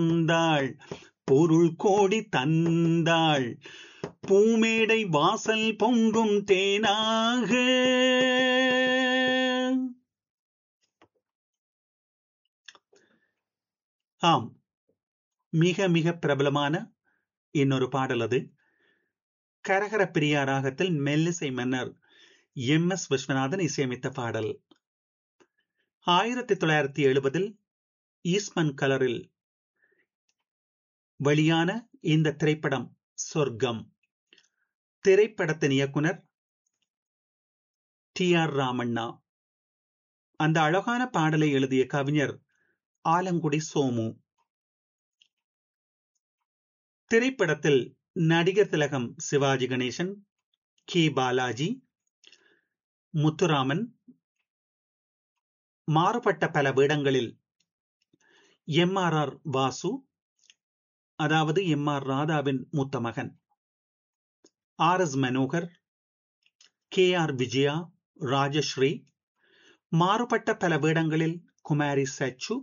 தந்தாள் பொருள் கோடி தந்தாள் பூமேடை வாசல் பொங்கும் தேனாக ஆம் மிக மிக பிரபலமான இன்னொரு பாடல் அது கரகர பிரியா ராகத்தில் மெல்லிசை மன்னர் எம் எஸ் விஸ்வநாதன் இசையமைத்த பாடல் ஆயிரத்தி தொள்ளாயிரத்தி எழுபதில் ஈஸ்மன் கலரில் வெளியான இந்த திரைப்படம் சொர்க்கம் திரைப்படத்தின் இயக்குனர் டி ஆர் ராமண்ணா அந்த அழகான பாடலை எழுதிய கவிஞர் ஆலங்குடி சோமு திரைப்படத்தில் நடிகர் திலகம் சிவாஜி கணேசன் கே பாலாஜி முத்துராமன் மாறுபட்ட பல வேடங்களில் எம் ஆர் ஆர் வாசு அதாவது எம் ஆர் ராதாவின் மூத்த மகன் R S Manohar K R Vijaya Rajasree மாறுபட்ட பல வேடங்களில் குமாரி சச்சு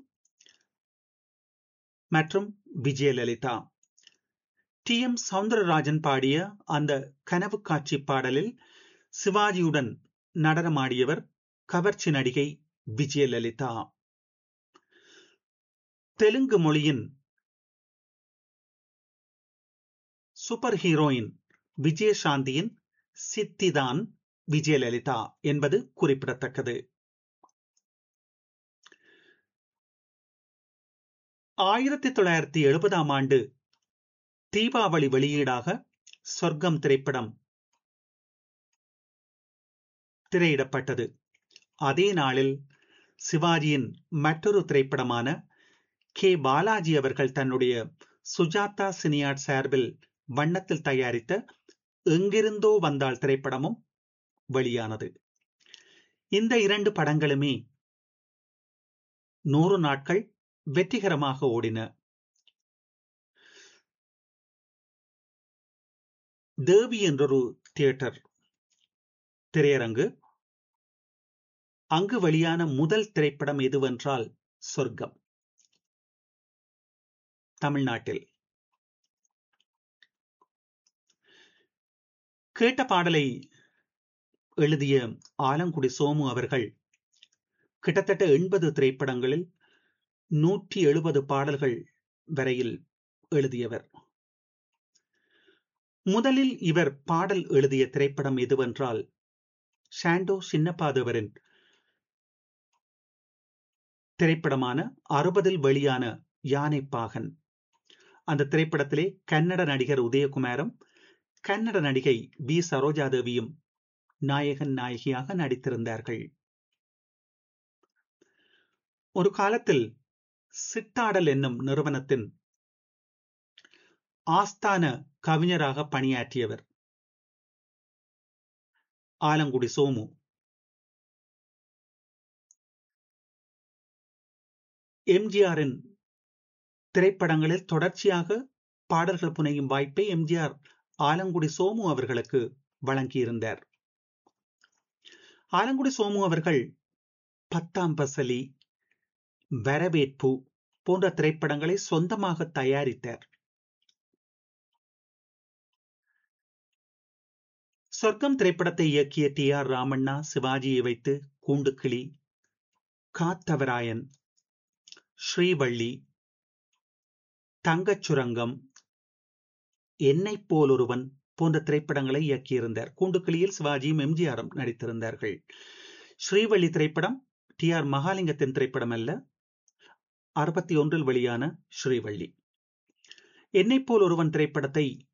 மற்றும் விஜயலலிதா டி எம் சவுந்தரராஜன் பாடிய அந்த கனவு காட்சி பாடலில் சிவாஜியுடன் நடனமாடியவர் கவர்ச்சி நடிகை விஜயலலிதா தெலுங்கு மொழியின் சூப்பர் ஹீரோயின் விஜயசாந்தியின் சித்திதான் விஜயலலிதா என்பது குறிப்பிடத்தக்கது ஆயிரத்தி தொள்ளாயிரத்தி எழுபதாம் ஆண்டு தீபாவளி வெளியீடாக சொர்க்கம் திரைப்படம் திரையிடப்பட்டது அதே நாளில் சிவாஜியின் மற்றொரு திரைப்படமான கே பாலாஜி அவர்கள் தன்னுடைய சுஜாதா சினியாட் சார்பில் வண்ணத்தில் தயாரித்த எங்கிருந்தோ வந்தாள் திரைப்படமும் வெளியானது இந்த இரண்டு படங்களுமே நூறு நாட்கள் வெற்றிகரமாக ஓடின தேவி என்றொரு தியேட்டர் திரையரங்கு அங்கு வெளியான முதல் திரைப்படம் எதுவென்றால் சொர்க்கம் தமிழ்நாட்டில் கேட்ட பாடலை எழுதிய ஆலங்குடி சோமு அவர்கள் கிட்டத்தட்ட எண்பது திரைப்படங்களில் நூற்றி எழுபது பாடல்கள் வரையில் எழுதியவர் முதலில் இவர் பாடல் எழுதிய திரைப்படம் எதுவென்றால் ஷாண்டோ சின்னப்பாதவரின் திரைப்படமான அறுபதில் வெளியான யானை பாகன் அந்த திரைப்படத்திலே கன்னட நடிகர் உதயகுமாரும் கன்னட நடிகை பி சரோஜாதேவியும் நாயகன் நாயகியாக நடித்திருந்தார்கள் ஒரு காலத்தில் சிட்டாடல் என்னும் நிறுவனத்தின் ஆஸ்தான கவிஞராக பணியாற்றியவர் ஆலங்குடி சோமு எம்ஜிஆரின் திரைப்படங்களில் தொடர்ச்சியாக பாடல்கள் புனையும் வாய்ப்பை எம்ஜிஆர் ஆலங்குடி சோமு அவர்களுக்கு வழங்கியிருந்தார் ஆலங்குடி சோமு அவர்கள் பத்தாம் பசலி வரவேற்பு போன்ற திரைப்படங்களை சொந்தமாக தயாரித்தார் சொர்க்கம் திரைப்படத்தை இயக்கிய டி ஆர் ராமண்ணா சிவாஜியை வைத்து கூண்டுக்கிளி காத்தவராயன் ஸ்ரீவள்ளி தங்கச் சுரங்கம் என்னை போலொருவன் போன்ற திரைப்படங்களை இயக்கியிருந்தார் கூண்டுக்கிளியில் சிவாஜியும் எம்ஜிஆரும் நடித்திருந்தார்கள் ஸ்ரீவள்ளி திரைப்படம் டி ஆர் மகாலிங்கத்தின் திரைப்படம் அல்ல அறுபத்தி ஒன்றில் வெளியான ஸ்ரீவள்ளி என்னை போல் ஒருவன் திரைப்படத்தை